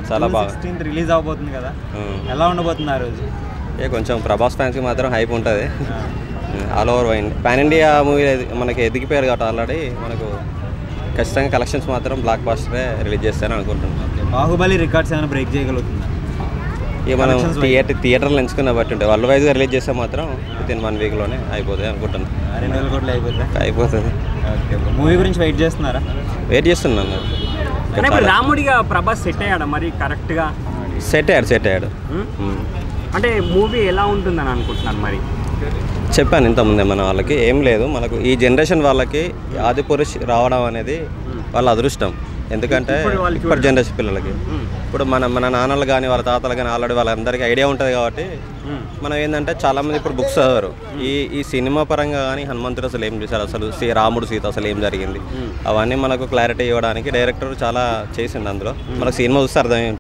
చాలా బాగా sixteenth release అవబోతుంది కదా ఉమ్. ఎలా ఉండబోతుంది ఆ రోజు ఏ కొంచెం ప్రభాస్ ఫ్యాన్స్కి మాత్రం హైప్ ఉంటుంది all over pan India movie మనకి ఎదిగిపోయారు కాబట్టి ఆల్రెడీ మనకు ఖచ్చితంగా కలెక్షన్స్ మాత్రం బ్లాక్ బాస్టరే రిలీజ్ చేస్తారని అనుకుంటున్నాను ఓకే బాహుబలి రికార్డ్స్ ఏమైనా బ్రేక్ చేయగలుగుతుందా ఇక మనం Collections wise. థియేటర్ థియేటర్లు ఎంచుకున్న బట్టి ఉంటుంది వరల్డ్ వైజ్గా రిలీజ్ చేస్తే మాత్రం విత్ ఇన్ వన్ వీక్లోనే అయిపోతుంది అనుకుంటున్నాను రెండు వేల కోట్లు అయిపోతుందా అయిపోతుంది ఓకే మూవీ గురించి వెయిట్ చేస్తున్నారా వెయిట్ చేస్తున్నాను కానీ ఇప్పుడు రాముడిగా ప్రభాస్ సెట్ అయ్యాడా మరి కరెక్ట్గా సెట్ అయ్యాడు సెట్ అయ్యాడు ఉమ్? ఉమ్. అంటే మూవీ ఎలా ఉంటుందని అనుకుంటున్నాను మరి చెప్పాను ఇంతకుముందే మన వాళ్ళకి ఏం లేదు మనకు ఈ జనరేషన్ వాళ్ళకి ఆది పురుష్ రావడం అనేది వాళ్ళ అదృష్టం ఎందుకంటే ఇప్పుడు వాళ్ళు ఇప్పటి జనరేషన్ పిల్లలకి ఉమ్. ఇప్పుడు మన మన నాన్నలు కానీ వాళ్ళ తాతలు కానీ ఆల్రెడీ వాళ్ళందరికీ ఐడియా ఉంటుంది కాబట్టి ఉమ్. మనం ఏంటంటే చాలామంది ఇప్పుడు బుక్స్ చదవరు ఈ ఈ సినిమా పరంగా కానీ హనుమంతుడు అసలు ఏం చేశారు అసలు శ్రీ రాముడు సీత అసలు ఏం జరిగింది అవన్నీ మనకు క్లారిటీ ఇవ్వడానికి డైరెక్టర్ చాలా చేసిండు అందులో మనకు సినిమా చూస్తే అర్థం